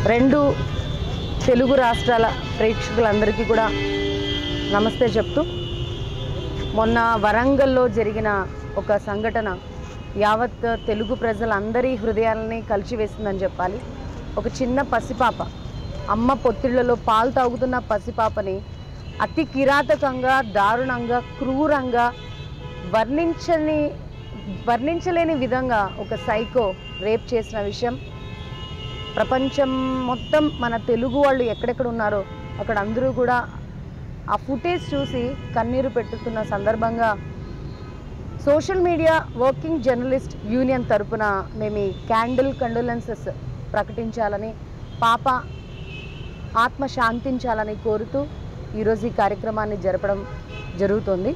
రెండు తెలుగు రాష్ట్రాల ప్రేక్షకులందరికీ కూడా నమస్తే చెప్తూ మొన్న వరంగల్లో జరిగిన ఒక సంఘటన యావత్ తెలుగు ప్రజలందరి హృదయాలని కలిచివేసిందని చెప్పాలి ఒక చిన్న పసిపాప అమ్మ పొత్తిళ్లలో పాలు తాగుతున్న పసిపాపని అతి కిరాతకంగా దారుణంగా క్రూరంగా వర్ణించని వర్ణించలేని విధంగా ఒక సైకో రేప్ చేసిన విషయం ప్రపంచం మొత్తం మన తెలుగు వాళ్ళు ఎక్కడెక్కడ ఉన్నారో అక్కడ అందరూ కూడా ఆ ఫుటేజ్ చూసి కన్నీరు పెట్టుతున్న సందర్భంగా social media working journalist union తరపున మేము ఈ క్యాండిల్ కండోలెన్సెస్ ప్రకటించాలని పాప ఆత్మ శాంతించాలని కోరుతూ ఈరోజు ఈ కార్యక్రమాన్ని జరపడం జరుగుతుంది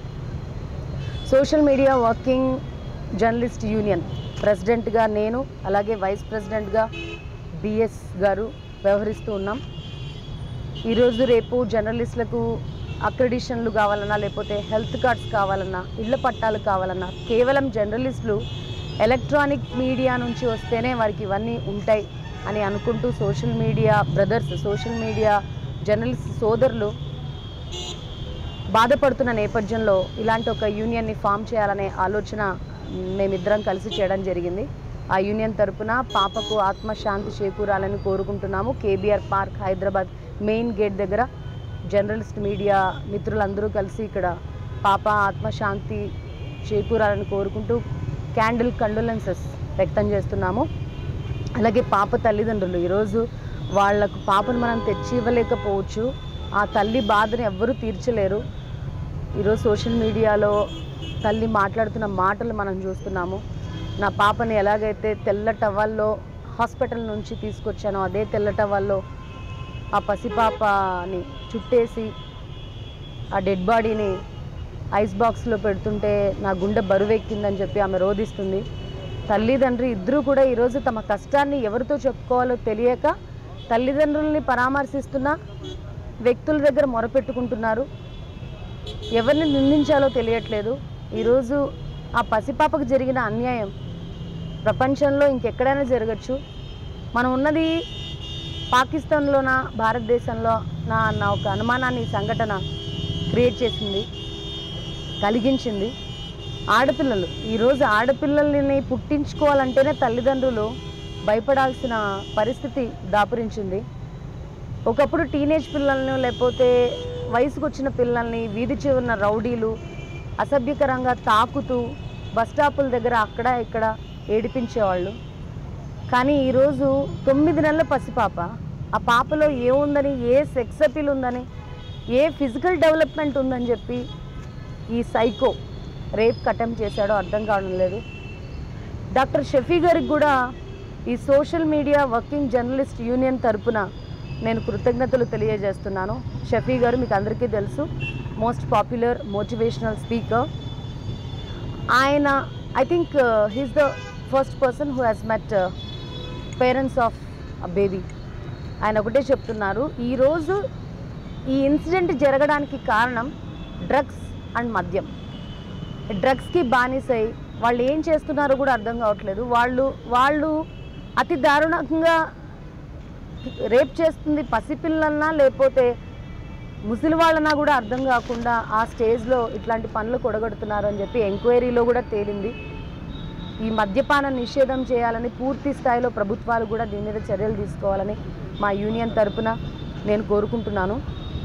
social media working journalist union ప్రెసిడెంట్గా నేను అలాగే వైస్ ప్రెసిడెంట్గా బిఎస్ గారు వ్యవహరిస్తూ ఉన్నాం ఈరోజు రేపు జర్నలిస్టులకు అక్రెడిషన్లు కావాలన్నా లేకపోతే హెల్త్ కార్డ్స్ కావాలన్నా ఇళ్ల పట్టాలు కావాలన్నా కేవలం జర్నలిస్టులు ఎలక్ట్రానిక్ మీడియా నుంచి వస్తేనే వారికి ఇవన్నీ ఉంటాయి అని అనుకుంటూ social media brothers social media journalist సోదరులు బాధపడుతున్న నేపథ్యంలో ఇలాంటి ఒక యూనియన్ని ఫామ్ చేయాలనే ఆలోచన మేమిద్దరం కలిసి చేయడం జరిగింది ఆ యూనియన్ తరపున పాపకు ఆత్మశాంతి చేకూరాలని కోరుకుంటున్నాము KBR park Hyderabad main gate దగ్గర జర్నలిస్ట్ మీడియా మిత్రులందరూ కలిసి ఇక్కడ పాప ఆత్మశాంతి చేకూరాలని కోరుకుంటూ క్యాండిల్ కండోలెన్సెస్ వ్యక్తం చేస్తున్నాము అలాగే పాప తల్లిదండ్రులు ఈరోజు వాళ్ళకు పాపను మనం తెచ్చి ఇవ్వలేకపోవచ్చు ఆ తల్లి బాధను ఎవ్వరూ తీర్చలేరు ఈరోజు సోషల్ మీడియాలో తల్లి మాట్లాడుతున్న మాటలు మనం చూస్తున్నాము నా పాపని ఎలాగైతే తెల్ల టవల్లో హాస్పిటల్ నుంచి తీసుకొచ్చానో అదే తెల్ల టవల్లో ఆ పసిపాపని చుట్టేసి ఆ డెడ్ బాడీని ఐస్ బాక్స్లో పెడుతుంటే నా గుండె బరువెక్కిందని చెప్పి ఆమె రోధిస్తుంది తల్లిదండ్రి ఇద్దరూ కూడా ఈరోజు తమ కష్టాన్ని ఎవరితో చెప్పుకోవాలో తెలియక తల్లిదండ్రుల్ని పరామర్శిస్తున్న వ్యక్తుల దగ్గర మొరపెట్టుకుంటున్నారు ఎవరిని నిందించాలో తెలియట్లేదు ఈరోజు ఆ పసిపాపకు జరిగిన అన్యాయం ప్రపంచంలో ఇంకెక్కడైనా జరగచ్చు మనం ఉన్నది పాకిస్తాన్లోనా భారతదేశంలో నా అన్న ఒక అనుమానాన్ని ఈ సంఘటన క్రియేట్ చేసింది కలిగించింది ఆడపిల్లలు ఈరోజు ఆడపిల్లల్ని పుట్టించుకోవాలంటేనే తల్లిదండ్రులు భయపడాల్సిన పరిస్థితి దాపురించింది ఒకప్పుడు టీనేజ్ పిల్లల్ని లేకపోతే వయసుకు వచ్చిన పిల్లల్ని వీధి చివరిన రౌడీలు అసభ్యకరంగా తాకుతూ బస్ స్టాపుల దగ్గర అక్కడ ఇక్కడ ఏడిపించేవాళ్ళు కానీ ఈరోజు తొమ్మిది నెలల పసిపాప ఆ పాపలో ఏముందని ఏ సెక్స్ అపీల్ ఉందని ఏ ఫిజికల్ డెవలప్మెంట్ ఉందని చెప్పి ఈ సైకో రేప్ అటెంప్ట్ చేశాడో అర్థం కావడం లేదు డాక్టర్ షఫీ గారికి కూడా ఈ social media working journalist union తరపున నేను కృతజ్ఞతలు తెలియజేస్తున్నాను షఫీ గారు మీకు అందరికీ తెలుసు మోస్ట్ పాపులర్ మోటివేషనల్ స్పీకర్ ఆయన I think he's the first person who has met parents of a baby ఆయన ఒకటే చెప్తున్నారు ఈరోజు ఈ ఇన్సిడెంట్ జరగడానికి కారణం డ్రగ్స్ అండ్ మద్యం డ్రగ్స్కి బానిసై వాళ్ళు ఏం చేస్తున్నారో కూడా అర్థం కావట్లేదు వాళ్ళు వాళ్ళు అతి దారుణంగా రేప్ చేస్తుంది పసిపిల్లలన్నా లేకపోతే ముసలి వాళ్ళనా కూడా అర్థం కాకుండా ఆ స్టేజ్లో ఇట్లాంటి పనులు కొడగొడుతున్నారు అని చెప్పి ఎంక్వైరీలో కూడా తేలింది ఈ మద్యపాన నిషేధం చేయాలని పూర్తి స్థాయిలో ప్రభుత్వాలు కూడా దీని మీద చర్యలు తీసుకోవాలని మా యూనియన్ తరపున నేను కోరుకుంటున్నాను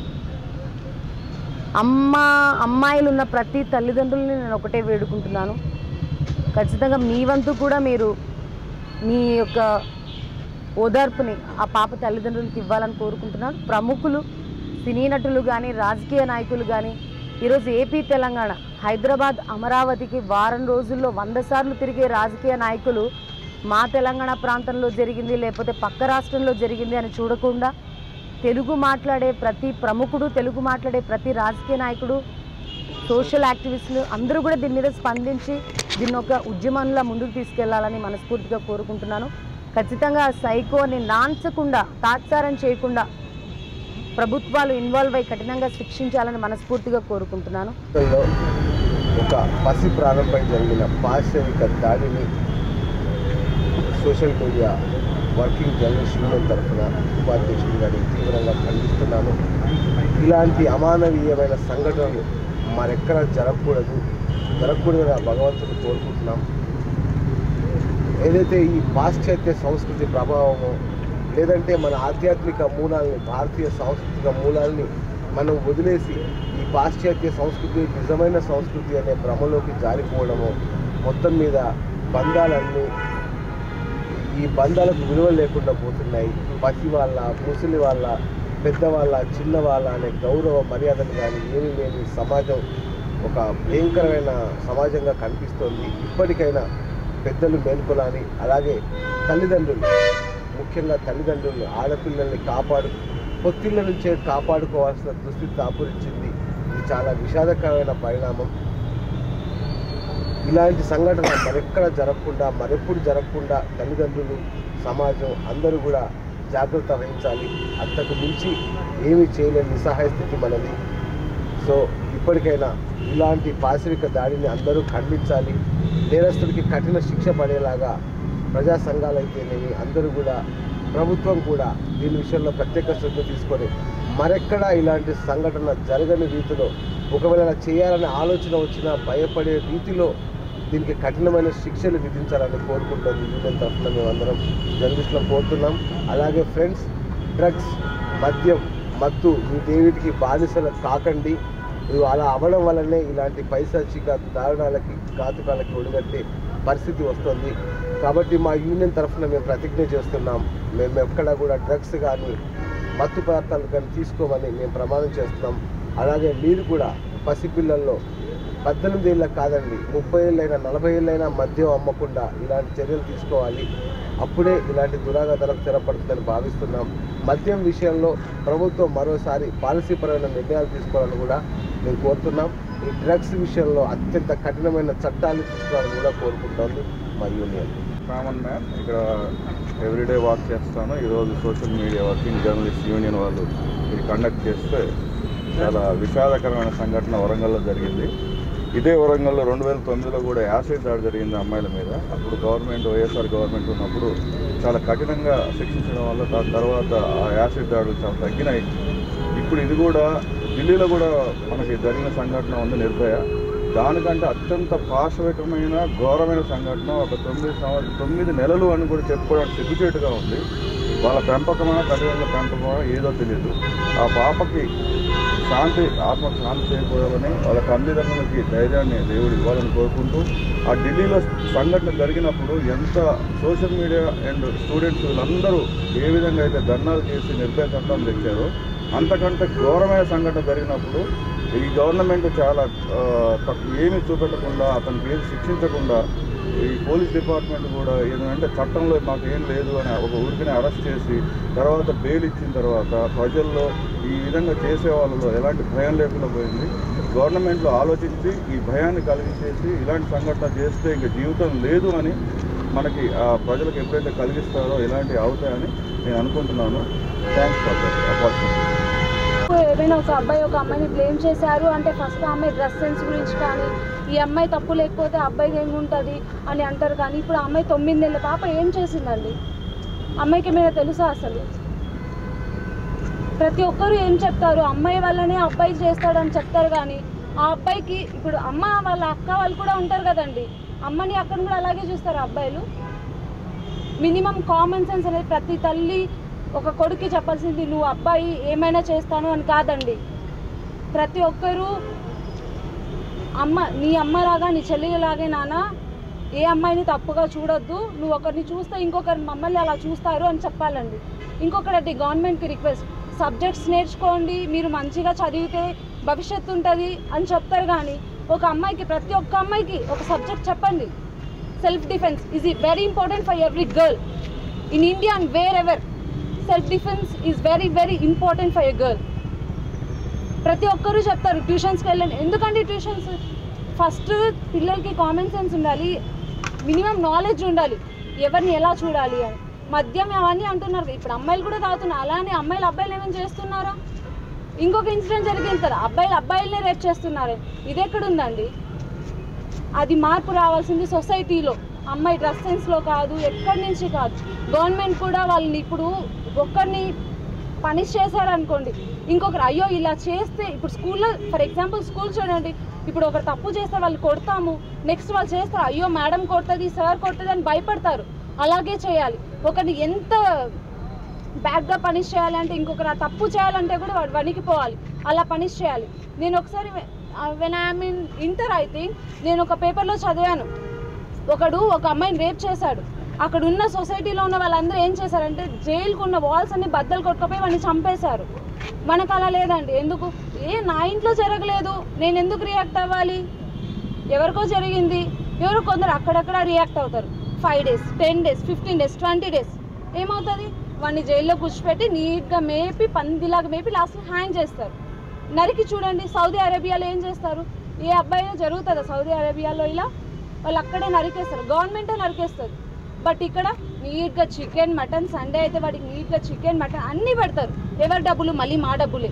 అమ్మ అమ్మాయిలు ఉన్న ప్రతి తల్లిదండ్రులని నేను ఒకటే వేడుకుంటున్నాను ఖచ్చితంగా మీ వంతు కూడా మీరు మీ యొక్క ఓదార్పుని ఆ పాప తల్లిదండ్రులకి ఇవ్వాలని కోరుకుంటున్నాను ప్రముఖులు సినీ నటులు కానీ రాజకీయ నాయకులు కానీ ఈరోజు ఏపీ తెలంగాణ హైదరాబాద్ అమరావతికి వారం రోజుల్లో వంద సార్లు తిరిగే రాజకీయ నాయకులు మా తెలంగాణ ప్రాంతంలో జరిగింది లేకపోతే పక్క రాష్ట్రంలో జరిగింది అని చూడకుండా తెలుగు మాట్లాడే ప్రతి ప్రముఖుడు తెలుగు మాట్లాడే ప్రతి రాజకీయ నాయకుడు సోషల్ యాక్టివిస్టులు అందరూ కూడా దీని మీద స్పందించి దీన్ని ఒక ఉద్యమంలా ముందుకు తీసుకెళ్లాలని మనస్ఫూర్తిగా కోరుకుంటున్నాను ఖచ్చితంగా ఆ సైకోని నాంచకుండా తాత్సారం చేయకుండా ప్రభుత్వాలు ఇన్వాల్వ్ అయి కఠినంగా శిక్షించాలని మనస్ఫూర్తిగా కోరుకుంటున్నాను లో ఒక పసి ప్రారంభం జరిగిన పాశవిక దాడిని social media working journalist union తరఫున ఉపాధ్యక్షుడు గారిని తీవ్రంగా ఖండిస్తున్నాను ఇలాంటి అమానవీయమైన సంఘటనలు మరెక్కడ జరగకూడదు జరగకూడదని ఆ భగవంతుని కోరుకుంటున్నాం ఏదైతే ఈ పాశ్చాత్య సంస్కృతి ప్రభావమో లేదంటే మన ఆధ్యాత్మిక మూలాల్ని భారతీయ సాంస్కృతిక మూలాల్ని మనం వదిలేసి ఈ పాశ్చాత్య సంస్కృతి నిజమైన సంస్కృతి అనే భ్రమలోకి జారిపోవడము మొత్తం మీద బంధాలన్నీ ఈ బంధాలకు విలువ లేకుండా పోతున్నాయి పసి వాళ్ళ ముసలి వాళ్ళ పెద్దవాళ్ళ చిన్నవాళ్ళ అనే గౌరవ మర్యాదలు కానీ ఏమీ లేని సమాజం ఒక భయంకరమైన సమాజంగా కనిపిస్తోంది ఇప్పటికైనా పెద్దలు మేల్కొలాని అలాగే తల్లిదండ్రులు ముఖ్యంగా తల్లిదండ్రులు ఆడపిల్లల్ని కాపాడు పొత్తిళ్ళ నుంచే కాపాడుకోవాల్సిన దుస్థితి దాపురించింది ఇది చాలా విషాదకరమైన పరిణామం ఇలాంటి సంఘటన మరెక్కడ జరగకుండా మరెప్పుడు జరగకుండా తల్లిదండ్రులు సమాజం అందరూ కూడా జాగ్రత్త వహించాలి అంతకు మించి ఏమీ చేయలేని నిస్సహాయ స్థితి మనది సో ఇప్పటికైనా ఇలాంటి పాశవిక దాడిని అందరూ ఖండించాలి నేరస్తుడికి కఠిన శిక్ష పడేలాగా ప్రజా సంఘాలు అయితేనేమి అందరూ కూడా ప్రభుత్వం కూడా దీని విషయంలో ప్రత్యేక శ్రద్ధ తీసుకొని మరెక్కడా ఇలాంటి సంఘటన జరగని రీతిలో ఒకవేళ అలా చేయాలనే ఆలోచన వచ్చినా భయపడే రీతిలో దీనికి కఠినమైన శిక్షలు విధించాలని కోరుకుంటుంది యూనియన్ తరఫున మేమందరం జర్నలిస్టులను కోరుతున్నాం అలాగే ఫ్రెండ్స్ డ్రగ్స్ మద్యం మత్తు వీటేవిటికి బానిసలు కాకండి ఇవి అలా అవ్వడం వల్లనే ఇలాంటి పైశాచిక దారుణాలకి ఘాతుకాలకి ఒడిగట్టే పరిస్థితి వస్తుంది కాబట్టి మా యూనియన్ తరఫున మేము ప్రతిజ్ఞ చేస్తున్నాం మేము ఎక్కడ కూడా డ్రగ్స్ కానీ మత్తు పదార్థాలు కానీ తీసుకోమని మేము ప్రమాణం చేస్తున్నాం అలాగే మీరు కూడా పసిపిల్లల్లో పద్దెనిమిది ఏళ్ళకి కాదండి ముప్పై ఏళ్ళైనా నలభై ఏళ్ళైనా మద్యం అమ్మకుండా ఇలాంటి చర్యలు తీసుకోవాలి అప్పుడే ఇలాంటి దురాగతాలకు స్థిరపడుతుందని భావిస్తున్నాం మద్యం విషయంలో ప్రభుత్వం మరోసారి పాలసీపరమైన నిర్ణయాలు తీసుకోవాలని కూడా మేము కోరుతున్నాం ఈ డ్రగ్స్ విషయంలో అత్యంత కఠినమైన చట్టాలు తీసుకోవాలని కూడా కోరుకుంటోంది మా యూనియన్ కామన్ మ్యాన్ ఇక్కడ ఎవ్రీడే వాక్ చేస్తాను ఈరోజు social media working journalist union వాళ్ళు ఇది కండక్ట్ చేస్తే చాలా విషాదకరమైన సంఘటన వరంగల్లో జరిగింది ఇదే వరంగల్లో రెండు వేల తొమ్మిదిలో కూడా యాసిడ్ దాడి జరిగింది అమ్మాయిల మీద అప్పుడు గవర్నమెంట్ వైఎస్ఆర్ గవర్నమెంట్ ఉన్నప్పుడు చాలా కఠినంగా శిక్షించడం వల్ల దాని తర్వాత ఆ యాసిడ్ దాడులు చాలా తగ్గినాయి ఇప్పుడు ఇది కూడా ఢిల్లీలో కూడా మనకి జరిగిన సంఘటన ఉంది నిర్భయ దానికంటే అత్యంత పాశవికమైన ఘోరమైన సంఘటన ఒక తొమ్మిది సంవత్సరం తొమ్మిది నెలలు అని కూడా చెప్పుకోవడానికి సిగ్గుచేటుగా ఉంది వాళ్ళ పెంపకమా తల్లిదండ్రుల పెంపకమా ఏదో తెలియదు ఆ పాపకి శాంతి ఆత్మకు శాంతి చేకూరాలని వాళ్ళ తల్లిదండ్రులకి ధైర్యాన్ని దేవుడు ఇవ్వాలని కోరుకుంటూ ఆ ఢిల్లీలో సంఘటన జరిగినప్పుడు ఎంత సోషల్ మీడియా అండ్ స్టూడెంట్స్ వీళ్ళందరూ ఏ విధంగా అయితే ధర్నాలు చేసి నిర్భయ చట్టాలు తెచ్చారో అంతకంటే ఘోరమైన సంఘటన జరిగినప్పుడు ఈ గవర్నమెంట్ చాలా ఆ, తక్కువ ఏమీ చూపెట్టకుండా అతనికి ఏమి శిక్షించకుండా ఈ పోలీస్ డిపార్ట్మెంట్ కూడా ఏంటంటే చట్టంలో మాకు ఏం లేదు అని ఒక ఊరికనే అరెస్ట్ చేసి తర్వాత బెయిల్ ఇచ్చిన తర్వాత ప్రజల్లో ఈ విధంగా చేసే వాళ్ళలో ఎలాంటి భయం లేకుండా పోయింది గవర్నమెంట్లో ఆలోచించి ఈ భయాన్ని కలిగించేసి ఇలాంటి సంఘటన చేస్తే ఇంక జీవితం లేదు అని మనకి ఆ ప్రజలకు ఎప్పుడైతే కలిగిస్తారో ఇలాంటివి అవుతాయని నేను అనుకుంటున్నాను థ్యాంక్స్ ఫర్ దట్ అపార్చునిటీ ఏమైనా ఒక అబ్బాయి ఒక అమ్మాయిని బ్లేమ్ చేశారు అంటే ఫస్ట్ ఆ అమ్మాయి డ్రెస్ సెన్స్ గురించి కానీ ఈ అమ్మాయి తప్పు లేకపోతే అబ్బాయికి ఏముంటుంది అని అంటారు కానీ ఇప్పుడు ఆ అమ్మాయి తొమ్మిది నెలల పాప ఏం చేసిందండి అమ్మాయికి ఏమైనా తెలుసా అసలు ప్రతి ఒక్కరు ఏం చెప్తారు అమ్మాయి వల్లనే అబ్బాయి చేస్తాడని చెప్తారు కానీ ఆ అబ్బాయికి ఇప్పుడు అమ్మ వాళ్ళ అక్క వాళ్ళు కూడా ఉంటారు కదండి అమ్మని అక్కని కూడా అలాగే చూస్తారు అబ్బాయిలు మినిమం కామన్ సెన్స్ అనేది ప్రతి తల్లి ఒక కొడుక్కి చెప్పాల్సింది నువ్వు అబ్బాయి ఏమైనా చేస్తాను అని కాదండి ప్రతి ఒక్కరూ అమ్మ నీ అమ్మలాగా నీ చెల్లిలాగే నాన్న ఏ అమ్మాయిని తప్పుగా చూడొద్దు నువ్వు ఒకరిని చూస్తే ఇంకొకరిని మమ్మల్ని అలా చూస్తారు అని చెప్పాలండి ఇంకొకటి గవర్నమెంట్కి రిక్వెస్ట్ సబ్జెక్ట్స్ నేర్చుకోండి మీరు మంచిగా చదివితే భవిష్యత్తు ఉంటుంది అని చెప్తారు కానీ ఒక అమ్మాయికి ప్రతి ఒక్క అమ్మాయికి ఒక సబ్జెక్ట్ చెప్పండి self defence is very important for every girl in India and wherever self defence is very very important for a girl ప్రతి ఒక్కరూ చెప్తారు ట్యూషన్స్కి వెళ్ళండి ఎందుకంటే ట్యూషన్స్ ఫస్ట్ పిల్లలకి కామన్ సెన్స్ ఉండాలి మినిమం నాలెడ్జ్ ఉండాలి ఎవరిని ఎలా చూడాలి అని మద్యం అవన్నీ అంటున్నారు ఇప్పుడు అమ్మాయిలు కూడా తాగుతున్నారు అలానే అమ్మాయిలు అబ్బాయిలు ఏమైనా చేస్తున్నారా ఇంకొక ఇన్సిడెంట్ జరిగింది కదా అబ్బాయిలు అబ్బాయిలనే రేప్ చేస్తున్నారు ఇది ఎక్కడుందండి అది మార్పు రావాల్సింది సొసైటీలో అమ్మాయి డ్రెస్ సెన్స్లో కాదు ఎక్కడి నుంచి కాదు గవర్నమెంట్ కూడా వాళ్ళని ఇప్పుడు ఒక్కరిని పనిష్ చేశారనుకోండి ఇంకొకరు అయ్యో ఇలా చేస్తే ఇప్పుడు స్కూల్లో ఫర్ ఎగ్జాంపుల్ స్కూల్ చూడండి ఇప్పుడు ఒకరు తప్పు చేస్తే వాళ్ళు కొడతాము నెక్స్ట్ వాళ్ళు చేస్తారు అయ్యో మేడం కొడుతుంది సార్ కొడుతుంది అని భయపడతారు అలాగే చేయాలి ఒకరిని ఎంత బ్యాడ్గా పనిష్ చేయాలంటే ఇంకొకరు ఆ తప్పు చేయాలంటే కూడా వాడు వణికిపోవాలి అలా పనిష్ చేయాలి నేను ఒకసారి when I'm in inter I think నేను ఒక పేపర్లో చదివాను ఒకడు ఒక అమ్మాయిని రేప్ చేశాడు అక్కడ ఉన్న సొసైటీలో ఉన్న వాళ్ళందరూ ఏం చేశారంటే జైలుకు ఉన్న వాల్స్ అన్ని బద్దలు కొట్టుకపోయి వాడిని చంపేశారు మనకు అలా లేదండి ఎందుకు ఏ నా ఇంట్లో జరగలేదు నేను ఎందుకు రియాక్ట్ అవ్వాలి ఎవరికో జరిగింది ఎవరో కొందరు అక్కడక్కడ రియాక్ట్ అవుతారు five days ten days fifteen days twenty days ఏమవుతుంది వాడిని జైల్లో కూర్చోపెట్టి నీట్గా మేపి పందిలాగా మేపి లాస్ట్ హ్యాంగ్ చేస్తారు నరికి చూడండి సౌదీ అరేబియాలో ఏం చేస్తారు ఏ అబ్బాయిలో జరుగుతుందా సౌదీ అరేబియాలో ఇలా వాళ్ళు అక్కడే నరికేస్తారు గవర్నమెంటే నరికేస్తారు బట్ ఇక్కడ నీట్గా చికెన్ మటన్ సండే అయితే వాడికి నీట్గా చికెన్ మటన్ అన్నీ పెడతారు ఎవరి డబ్బులు మళ్ళీ మా డబ్బులే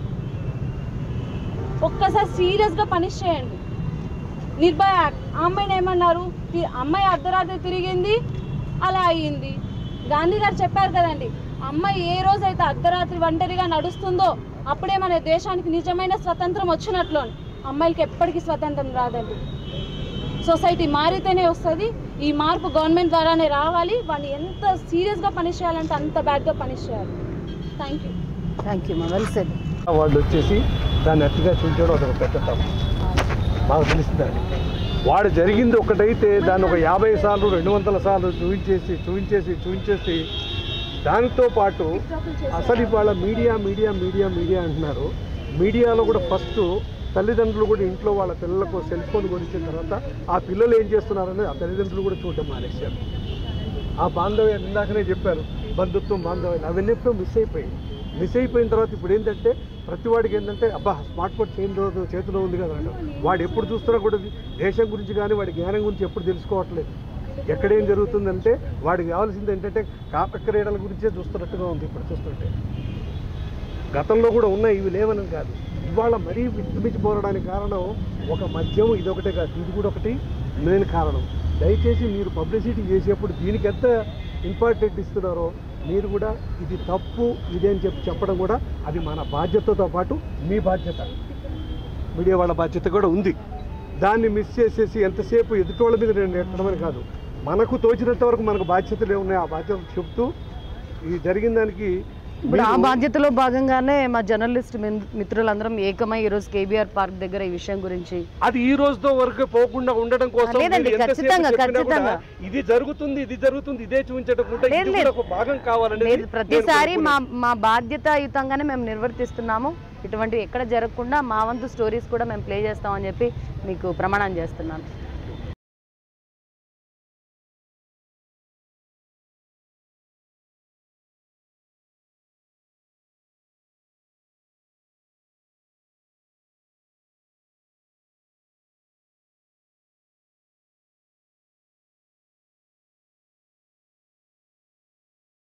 ఒక్కసారి సీరియస్గా పనిష్ చేయండి నిర్భయ యాక్ట్ ఆ అమ్మాయిని ఏమన్నారు తి- అమ్మాయి అర్ధరాత్రి తిరిగింది అలా అయ్యింది గాంధీ గారు చెప్పారు కదండి అమ్మాయి ఏ రోజైతే అర్ధరాత్రి ఒంటరిగా నడుస్తుందో అప్పుడే మన దేశానికి నిజమైన స్వతంత్రం వచ్చినట్లు అని. అమ్మాయిలకి ఎప్పటికీ స్వతంత్రం రాదండి సొసైటీ మారితేనే వస్తుంది ఈ మార్పు గవర్నమెంట్ ద్వారానే రావాలి వాడిని ఎంత సీరియస్గా పనిష్ చేయాలంటే అంత బ్యాడ్గా పనిష్ చేయాలి థ్యాంక్ యూ థ్యాంక్ యూ మా వెల్ సెడ్ వాళ్ళు వచ్చేసి దాన్ని అతిగా చూపించడం అదొక పెద్ద తప్పు మాకు తెలిసిందండి వాడు జరిగింది ఒకటైతే దాన్ని ఒక యాభై సార్లు రెండు వందల సార్లు చూపించేసి చూపించేసి చూపించేసి దానితో పాటు అసలు ఇవాళ మీడియా మీడియా మీడియా మీడియా అంటున్నారు మీడియాలో కూడా ఫస్ట్ తల్లిదండ్రులు కూడా ఇంట్లో వాళ్ళ పిల్లలకు సెల్ ఫోన్ కొనిచ్చిన తర్వాత ఆ పిల్లలు ఏం చేస్తున్నారని ఆ తల్లిదండ్రులు కూడా చూడటం మానేశారు ఆ బాంధవ్యాన్ని ఇందాకనే చెప్పారు బంధుత్వం బాంధవ్యాలు అవన్నీ ఎప్పుడో మిస్ అయిపోయాయి మిస్ అయిపోయిన తర్వాత ఇప్పుడు ఏంటంటే ప్రతి వాడికి ఏంటంటే అబ్బా స్మార్ట్ ఫోన్ చేతిలో చేతిలో ఉంది కదా అంటారు. వాడు ఎప్పుడు చూస్తున్నా కూడా దేశం గురించి కానీ వాడి జ్ఞానం గురించి ఎప్పుడు తెలుసుకోవట్లేదు ఎక్కడేం జరుగుతుందంటే వాడికి కావాల్సింది ఏంటంటే కాప క్రీడల గురించే చూస్తున్నట్టుగా ఉంది ఇప్పుడు చూస్తుంటే గతంలో కూడా ఉన్నాయి ఇవి లేవని కాదు ఇవాళ మరీ విస్తమించిపోవడానికి కారణం ఒక మద్యం ఇదొకటే కాదు ఇది కూడా ఒకటి మెయిన్ కారణం దయచేసి మీరు పబ్లిసిటీ చేసేప్పుడు దీనికి ఎంత ఇంపార్టెంట్ ఇస్తున్నారో మీరు కూడా ఇది తప్పు ఇది అని చెప్పి చెప్పడం కూడా అది మన బాధ్యతతో పాటు మీ బాధ్యత మీడియా వాళ్ళ బాధ్యత కూడా ఉంది దాన్ని మిస్ చేసేసి ఎంతసేపు ఎదుటోళ్ళ మీద నేను నెట్టడమని కాదు మనకు తోచినంత వరకు మనకు బాధ్యతలు ఏమున్నాయి ఆ బాధ్యత చెప్తూ ఈ జరిగిన దానికి ఇప్పుడు ఆ మీరు- బాధ్యతలో భాగంగానే మా జర్నలిస్ట్ మిన్- మిత్రులందరం ఏకమై ఈరోజు కేబీఆర్ పార్క్ దగ్గర ఈ విషయం గురించి అది ఈ రోజుతో వరకు పోకుండా ఉండడం కోసం లేదండి, మీరు ఎంతసేపు ఖచ్చితంగా, చెప్పినా కూడా ఖచ్చితంగా. ఇది జరుగుతుంది ఇది జరుగుతుంది ఇదే చూపించడం కూడా లేదు, ఇది లేదు. కూడా ఒక భాగం కావాలండి లేదు ప్రతిసారి మా మా బాధ్యతాయుతంగానే మేము నిర్వర్తిస్తున్నాము ఇటువంటివి ఎక్కడ జరగకుండా మా వంతు స్టోరీస్ కూడా మేము ప్లే చేస్తామని చెప్పి మీకు ప్రమాణం చేస్తున్నాను